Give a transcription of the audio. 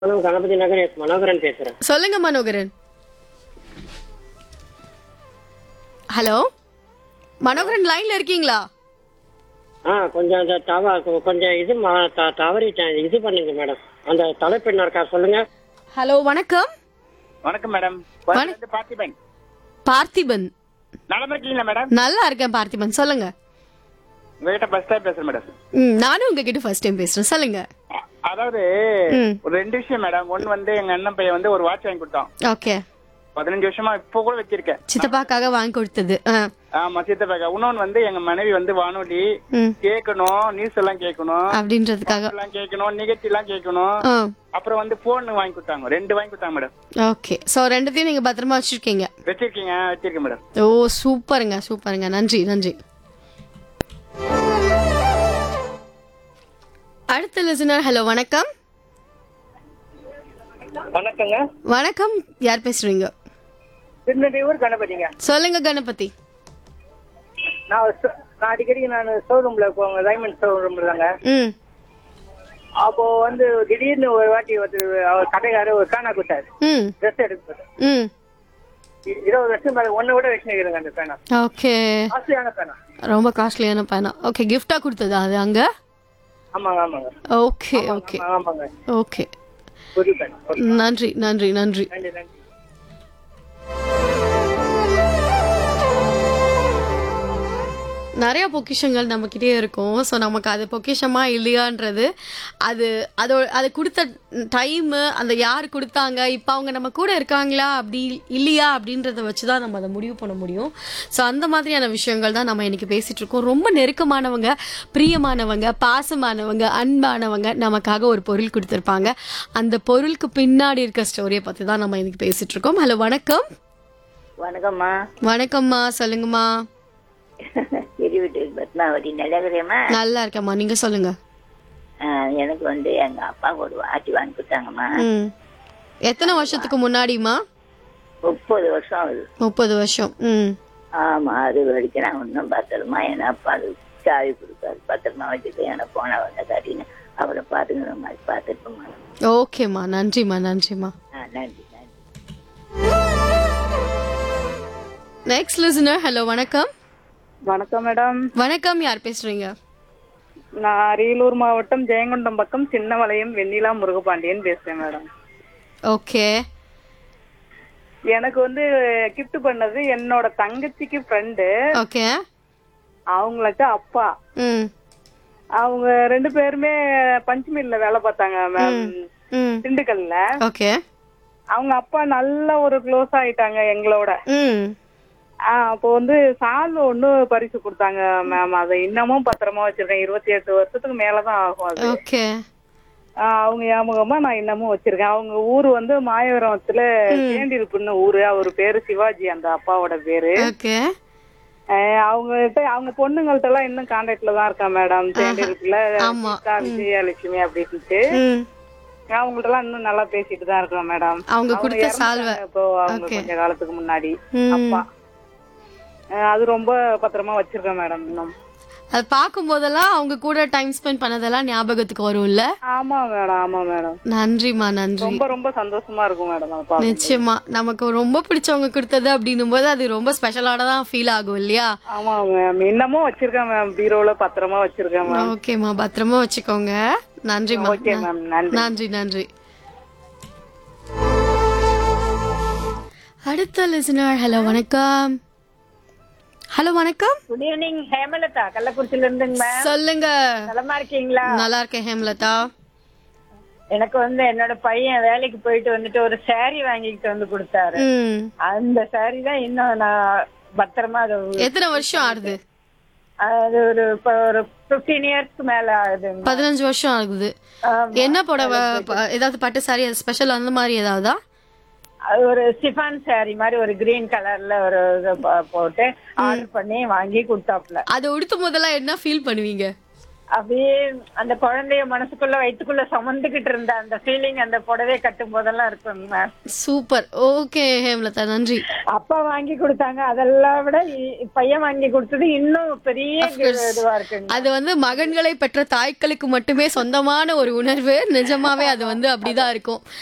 Hello Ganapathi Nagar S Manoharan பேசுறேன் சொல்லுங்க Manoharan hello Manoharan லைன்ல இருக்கீங்களா ஆ கொஞ்சம் அந்த தவ கொஞ்சம் இது மா- த- தவறிட்டேன் இது பண்ணுங்க மேடம் அந்த தலைப்பு என்ன இருக்கா சொல்லுங்க ஹலோ வணக்கம் வணக்கம் மேடம் வண- வந்து பார்த்திபன் பார்த்திபன் நலமா இருக்கீங்களா மேடம் நல்லா இருக்கேன் பார்த்திபன் சொல்லுங்க உங்ககிட்ட பஸ் ஸ்டாப் பேசுறேன் மேடம் ம் நானும் உங்ககிட்ட ஃபர்ஸ்ட் டைம் பேசுறேன் சொல்லுங்க அ- அதாவது ம். ஒரு ரெண்டு விஷயம் மேடம் ஒன்னு வந்து எங்க அண்ணன் பையன் வந்து ஒரு வாட்ச் வாங்கி கொடுத்தான் ஓகே பதினஞ்சு வருஷமா இப்போ கூட வச்சிருக்கேன் சித்தப்பாக்காக வாங்கி கொடுத்தது ஆ ஆமா சித்தப்பாக்க இன்னொன்னு வந்து எங்க மனைவி வந்து வானொலி ம் கேட்கணும் நியூஸ் எல்லாம் கேட்கணும் அப்படின்றதுக்காக எல்லாம் கேட்கணும் நிகழ்ச்சி எல்லாம் கேட்கணும் ஆ அப்புறம் வந்து போன் வாங்கி கொடுத்தாங்க ரெண்டு வாங்கி கொடுத்தாங்க மேடம் ஓகே ஸோ ரெண்டுத்தையும் நீங்க பத்திரமா வச்சிருக்கீங்க வச்சிருக்கீங்க வச்சிருக்கேன் மேடம் ஓ சூப்பருங்க சூப்பருங்க நன்றி நன்றி அடுத்த லிசனர் ஹலோ வணக்கம் வணக்கங்க வணக்கம் யார் பேசுறீங்க திருநெல்வேலூர் கணபதிங்க சொல்லுங்க கணபதி நான் ஒரு- நான் அடிக்கடி நான் ஷோரூம்ல போங்க டைமண்ட் ஷோரூம்ல தாங்க ம் அப்போ வந்து திடீர்னு ஒரு வாட்டி ஒருத்தர் அவர் கடைக்காரர் ஒரு பேனா கொடுத்தாரு ம் ட்ரெஸ் எடுத்து ம் இ- இருபது வருஷம் மேல ஒன்னு விட வச்சுருக்கிறேங்க அந்த பேனா ஓகே ஆசையான பேனா ரொம்ப காஸ்ட்லியான பேனா ஓகே கிஃப்டா கொடுத்ததா அது அங்க ஆமாங்க ஆமாங்க ஓகே ஓகே ஆமா, ஆமாங்க ஓகே புது பேனா நன்றி நன்றி நன்றி நன்றி நன்றி நிறைய பொக்கிஷங்கள் நம்மக்கிட்டே இருக்கும் ஸோ நமக்கு அது பொக்கிஷமா இல்லையான்றது அது அதோ அது கொடுத்த டைமு அந்த யார் கொடுத்தாங்க இப்போ அவங்க நம்ம கூட இருக்காங்களா அப்படி இல்லையா அப்படின்றத வச்சு தான் நம்ம அதை முடிவு பண்ண முடியும் ஸோ அந்த மாதிரியான விஷயங்கள் தான் நம்ம இன்னைக்கு பேசிட்டு இருக்கோம் ரொம்ப நெருக்கமானவங்க பிரியமானவங்க பாசமானவங்க அன்பானவங்க நமக்காக ஒரு பொருள் கொடுத்துருப்பாங்க அந்த பொருளுக்கு பின்னாடி இருக்க ஸ்டோரியை பற்றி தான் நம்ம இன்னைக்கு பேசிட்டு இருக்கோம் ஹலோ வணக்கம் வணக்கம்மா வணக்கம்மா சொல்லுங்கம்மா பெரிய வீட்டு பத்மாவதி நிலவரியம்மா நல்லா இருக்கேம்மா நீங்க சொல்லுங்க எனக்கு வந்து எங்க அப்பா ஒரு வாட்சி வாங்கி கொடுத்தாங்கம்மா ம் எத்தனை வருஷத்துக்கு முன்னாடிமா முப்பது வருஷம் ஆகுது முப்பது வருஷம் ம் ஆமா அது வரைக்கும் நான் ஒன்றும் பத்திரமா என் அப்பா அது சாவி கொடுத்தாரு பத்திரமா வச்சுட்டு எனக்கு போன வந்த காட்டின்னு அவரை பார்த்துக்கிற மாதிரி பார்த்துருப்போம்மா ஓகேம்மா நன்றிம்மா நன்றிம்மா ஆ நன்றி நன்றி நெக்ஸ்ட் லிசனர் ஹலோ வணக்கம் வணக்கம் மேடம் வணக்கம் யார் பேசுறீங்க நான் அரியலூர் மாவட்டம் ஜெயங்கொண்டம் பக்கம் சின்னவளையம் வெண்ணிலா முருகபாண்டியன் பேசுறேன் மேடம் ஓகே எனக்கு வந்து கிஃப்ட் பண்ணது என்னோட தங்கச்சிக்கு ஃப்ரெண்டு ஓகே அவங்களுக்கு அப்பா ம் அவங்க ரெண்டு பேருமே பஞ்சுமில்ல வேலை பார்த்தாங்க மேம் ம் திண்டுக்கல்ல ஓகே அவங்க அப்பா நல்ல ஒரு க்ளோஸ் ஆயிட்டாங்க எங்களோட ம் ஆ, அப்போ வந்து சால் ஒண்ணு பரிசு கொடுத்தாங்க மேம் அதை இன்னமும் பத்திரமா வச்சிருக்கேன் இருபத்தி எட்டு வருஷத்துக்கு மேலதான் ஆகும் அது ஓகே ஆ, அவங்க ஞாபகமா நான் இன்னமும் வச்சிருக்கேன் அவங்க ஊர் வந்து மாயவரத்துல சேண்டிருப்புன்னு ஊரு அவர் பேரு சிவாஜி அந்த அப்பாவோட பேரு ஓகே அஹ் அவங்ககிட்ட அவங்க பொண்ணுங்கள்ட்ட எல்லாம் இன்னும் கான்டாக்ட்ல தான் இருக்கேன் மேடம் சேண்டிருப்புல ஆமா. சீதா, விஜயலட்சுமி அப்படின்ட்டு ம் அவங்கள்ட்ட எல்லாம் இன்னும் நல்லா பேசிட்டு தான் இருக்கோம் மேடம் அவங்க கொடுத்த இறந்துட்டாங்க சால்வை இப்போ அவங்க Okay. கொஞ்ச காலத்துக்கு முன்னாடி ம். அப்பா அஹ் அது ரொம்ப பத்திரமா வச்சிருக்கேன் மேடம் இன்னும் அது பார்க்கும் போதெல்லாம் அவங்க கூட டைம் ஸ்பெண்ட் பண்ணதெல்லாம் ஞாபகத்துக்கு வரும்ல ஆமா மேடம் ஆமா மேடம் நன்றிம்மா நன்றி ரொம்ப ரொம்ப சந்தோஷமா இருக்கும் மேடம் அதை பார்க்கும்போது. நிச்சயமா நமக்கு ரொம்ப பிடிச்சவங்க கொடுத்தது அப்படின்னும் போது அது ரொம்ப ஸ்பெஷலான தான் ஃபீல் ஆகும் இல்லையா ஆமா மேம் இன்னமும் வச்சிருக்கேன் மேம் பீரோல பத்திரமா வச்சிருக்கேன் மேம் ஓகேம்மா பத்திரமா வச்சுக்கோங்க நன்றிம்மா ஓகே மேம் நன்றி நன்றி நன்றி அடுத்த லிசனர் ஹலோ வணக்கம் ஹலோ வணக்கம் குட் ஈவினிங் ஹேமலதா கள்ளக்குறிச்சில இருந்துங்க மேம் சொல்லுங்க நலமா இருக்கீங்களா நல்லா இருக்கேன் ஹேம்லதா எனக்கு வந்து என்னோட பையன் வேலைக்கு போயிட்டு வந்துட்டு ஒரு saree வாங்கிட்டு வந்து கொடுத்தாரு ம் அந்த saree தான் இன்னும் நான் பத்திரமா அது எத்தனை வருஷம் ஆகுது அது ஒரு இப்ப ஒரு பிப்டீன் இயர்ஸ்க்கு மேல ஆகுதுங்க பதினஞ்சு வருஷம் ஆகுது ஆமா. என்ன புடவை ப- ஏதாவது பட்டு சாரி ஸ்பெஷல் அந்த மாதிரி ஏதாவதா அது ஒரு சிஃபான் saree மாதிரி ஒரு கிரீன் கலர்ல ஒரு இது ப- போட்டு ஆர்டர் பண்ணி வாங்கி கொடுத்தாப்புல அதை உடுத்தும் போதெல்லாம் என்ன ஃபீல் பண்ணுவீங்க அப்படியே அந்த குழந்தைய மனசுக்குள்ள வயித்துக்குள்ள சுமந்துகிட்டு இருந்த அந்த ஃபீலிங் அந்த புடவை கட்டும் போதெல்லாம் இருக்குங்க மேம் சூப்பர் ஓகே ஹேம்லதா நன்றி அப்பா வாங்கி கொடுத்தாங்க அதெல்லாம் விட இ- பையன் வாங்கி கொடுத்தது இன்னும் பெரிய இதுவா இருக்குங்க அது வந்து மகன்களை பெற்ற தாய்க்களுக்கு மட்டுமே சொந்தமான ஒரு உணர்வு நிஜமாவே அது வந்து அப்படிதான் இருக்கும்